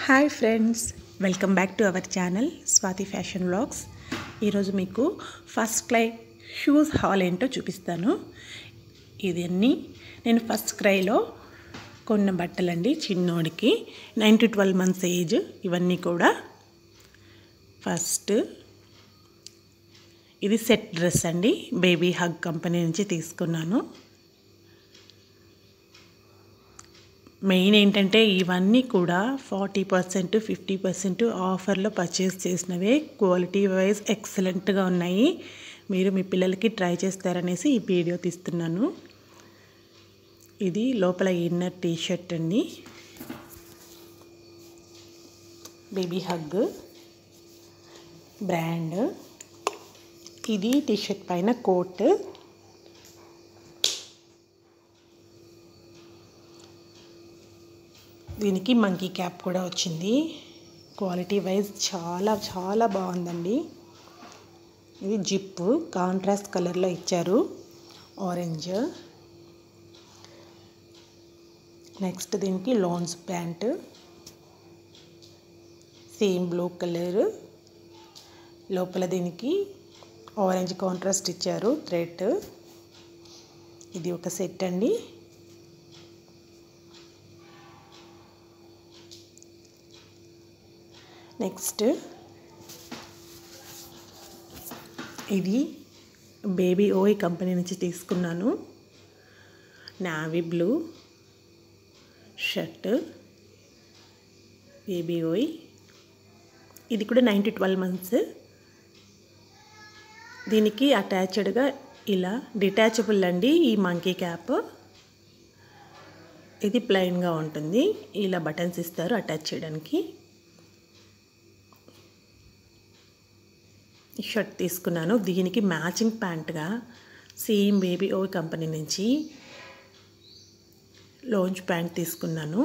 hi friends welcome back to our channel Swathi fashion vlogs ఈరోజు మీకు first cry shoes hall ఏంటో చూపిస్తాను ఇది అన్నీ నేను ఫస్ట్ క్రైలో కొన్న బట్టలండి చిన్నోడికి nine to twelve months age ఇవన్నీ కూడా ఫస్ట్ ఇది సెట్ డ్రెస్ అండి బేబీ హగ్ కంపెనీ నుంచి తీసుకున్నాను మెయిన్ ఏంటంటే ఇవన్నీ కూడా ఫార్టీ పర్సెంట్ ఫిఫ్టీ పర్సెంట్ ఆఫర్లో పర్చేస్ చేసినవే క్వాలిటీ వైజ్ ఎక్సలెంట్గా ఉన్నాయి మీరు మీ పిల్లలకి ట్రై చేస్తారనేసి ఈ వీడియో తీస్తున్నాను ఇది లోపల ఇన్నర్ టీ షర్ట్ అండి బేబీ హగ్ బ్రాండ్ ఇది టీ షర్ట్ పైన కోట్ దీనికి మంకీ క్యాప్ కూడా వచ్చింది క్వాలిటీ వైజ్ చాలా చాలా బాగుందండి ఇది జిప్ కాంట్రాస్ట్ కలర్లో ఇచ్చారు ఆరెంజ్ నెక్స్ట్ దీనికి lounge pant same blue colour లోపల దీనికి ఆరెంజ్ కాంట్రాస్ట్ ఇచ్చారు థ్రెడ్ ఇది ఒక సెట్ అండి నెక్స్ట్ ఇది బేబీ ఓయ్ కంపెనీ నుంచి తీసుకున్నాను navy blue shirt baby Oye ఇది కూడా నైన్ టు ట్వెల్వ్ మంత్స్ దీనికి అటాచ్డ్గా ఇలా డిటాచబుల్ అండి ఈ మంకీ క్యాప్ ఇది ప్లెయిన్గా ఉంటుంది ఇలా బటన్స్ ఇస్తారు అటాచ్ చేయడానికి షర్ట్ తీసుకున్నాను దీనికి మ్యాచింగ్ ప్యాంట్గా సేమ్ బేబీ ఓ కంపెనీ నుంచి లోంచ్ ప్యాంట్ తీసుకున్నాను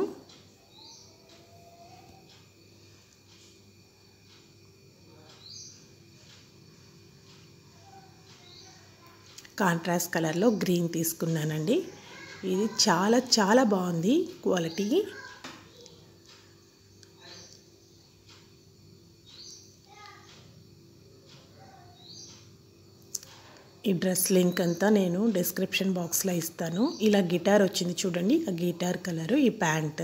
కాంట్రాస్ట్ కలర్లో గ్రీన్ తీసుకున్నానండి ఇది చాలా చాలా బాగుంది క్వాలిటీ ఈ డ్రెస్ లింక్ అంతా నేను డిస్క్రిప్షన్ బాక్స్లో ఇస్తాను ఇలా గిటార్ వచ్చింది చూడండి ఆ గిటార్ కలరు ఈ pant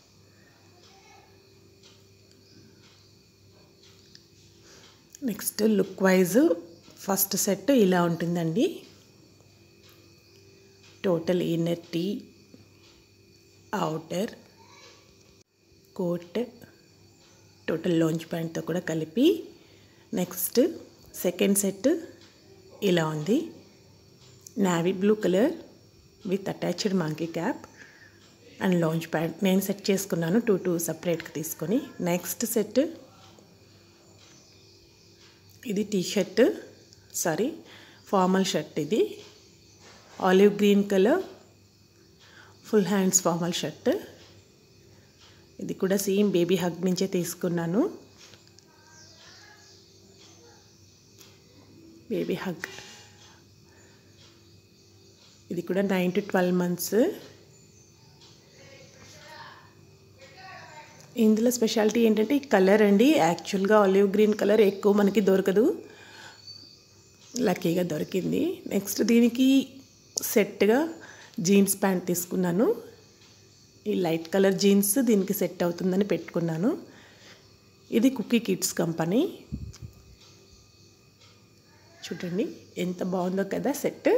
next look wise first set ఇలా ఉంటుందండి total inner T outer coat total lounge ప్యాంట్తో కూడా కలిపి నెక్స్ట్ సెకండ్ సెట్ ఇలా ఉంది navy blue colour with attached monkey cap and lounge pant నేను సెట్ చేసుకున్నాను టూ టూ సపరేట్గా తీసుకొని నెక్స్ట్ సెట్ ఇది T shirt sorry formal shirt ఇది olive green colour full hands formal shirt ఇది కూడా సేమ్ బేబీ హగ్ నుంచే తీసుకున్నాను బేబీ హగ్ ఇది కూడా నైన్ టు ట్వెల్వ్ మంత్స్ ఇందులో స్పెషాలిటీ ఏంటంటే ఈ కలర్ అండి యాక్చువల్గా ఆలివ్ గ్రీన్ కలర్ ఎక్కువ మనకి దొరకదు లక్కీగా దొరికింది నెక్స్ట్ దీనికి సెట్గా జీన్స్ ప్యాంట్ తీసుకున్నాను ఈ లైట్ కలర్ జీన్స్ దీనికి సెట్ అవుతుందని పెట్టుకున్నాను ఇది కుకీ కిడ్స్ కంపెనీ చూడండి ఎంత బాగుందో కదా సెట్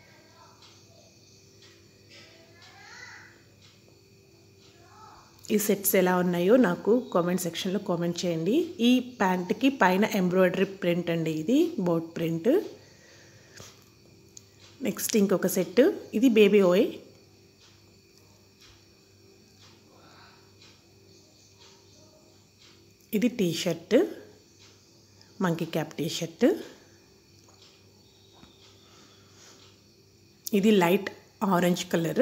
ఈ సెట్స్ ఎలా ఉన్నాయో నాకు కామెంట్ సెక్షన్లో కామెంట్ చేయండి ఈ ప్యాంట్కి పైన ఎంబ్రాయిడరీ ప్రింట్ అండి ఇది బోట్ ప్రింట్ నెక్స్ట్ ఇంకొక సెట్ ఇది బేబీ ఓయ్ ఇది T shirt monkey cap T shirt ఇది light orange colour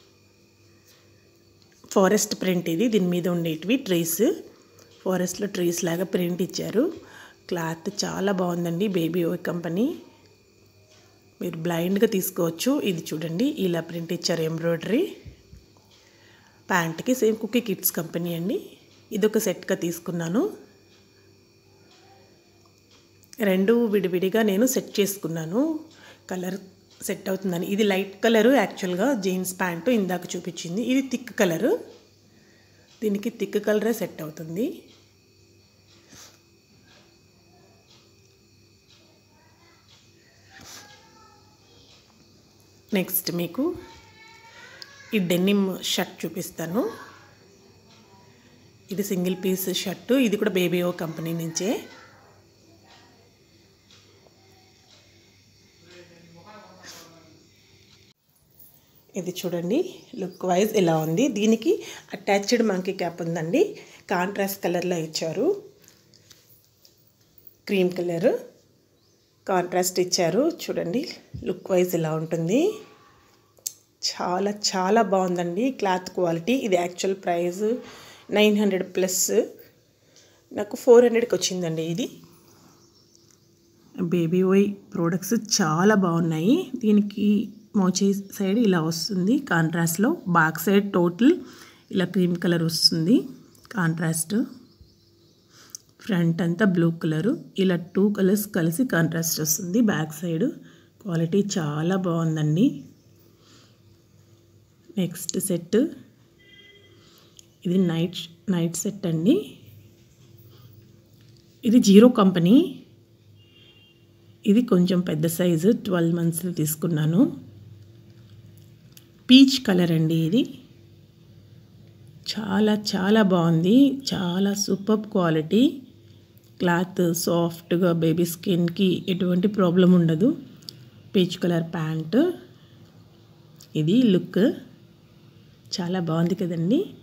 forest print ఇది దీని మీద ఉండేటివి ట్రీస్ ఫారెస్ట్లో ట్రీస్ లాగా ప్రింట్ ఇచ్చారు క్లాత్ చాలా బాగుందండి బేబీ ఓ కంపెనీ మీరు బ్లైండ్గా తీసుకోవచ్చు ఇది చూడండి ఇలా ప్రింట్ ఇచ్చారు ఎంబ్రాయిడరీ ప్యాంట్కి సేమ్ కుకీ కిడ్స్ కంపెనీ అండి ఇదొక సెట్గా తీసుకున్నాను రెండు విడివిడిగా నేను సెట్ చేసుకున్నాను కలర్ సెట్ అవుతుందని ఇది లైట్ కలరు యాక్చువల్గా జీన్స్ ప్యాంటు ఇందాక చూపించింది ఇది థిక్ కలరు దీనికి థిక్ కలరే సెట్ అవుతుంది నెక్స్ట్ మీకు ఈ డెనిమ్ షర్ట్ చూపిస్తాను ఇది సింగిల్ పీస్ షర్టు ఇది కూడా బేబీఓ కంపెనీ నుంచే ఇది చూడండి లుక్ వైజ్ ఇలా ఉంది దీనికి అటాచ్డ్ మంకీ క్యాప్ ఉందండి కాంట్రాస్ట్ కలర్లో ఇచ్చారు క్రీమ్ కలర్ కాంట్రాస్ట్ ఇచ్చారు చూడండి లుక్ వైజ్ ఇలా ఉంటుంది చాలా చాలా బాగుందండి క్లాత్ క్వాలిటీ ఇది actual price nine hundred plus నాకు ఫోర్ హండ్రెడ్కి వచ్చిందండి ఇది బేబీ ఓయ్ ప్రోడక్ట్స్ చాలా బాగున్నాయి దీనికి మోచే సైడ్ ఇలా వస్తుంది కాంట్రాస్ట్లో బ్యాక్ సైడ్ టోటల్ ఇలా క్రీమ్ కలర్ వస్తుంది కాంట్రాస్ట్ ఫ్రంట్ అంతా బ్లూ కలరు ఇలా టూ కలర్స్ కలిసి కాంట్రాస్ట్ వస్తుంది బ్యాక్ సైడ్ క్వాలిటీ చాలా బాగుందండి నెక్స్ట్ సెట్ ఇది నైట్ నైట్ సెట్ అండి ఇది జీరో కంపెనీ ఇది కొంచెం పెద్ద సైజు ట్వెల్వ్ మంత్స్లో తీసుకున్నాను పీచ్ కలర్ అండి ఇది చాలా చాలా బాగుంది చాలా సూపర్ క్వాలిటీ క్లాత్ సాఫ్ట్గా బేబీ స్కిన్కి ఎటువంటి ప్రాబ్లం ఉండదు పీచ్ కలర్ ప్యాంట్ ఇది లుక్ చాలా బాగుంది కదండి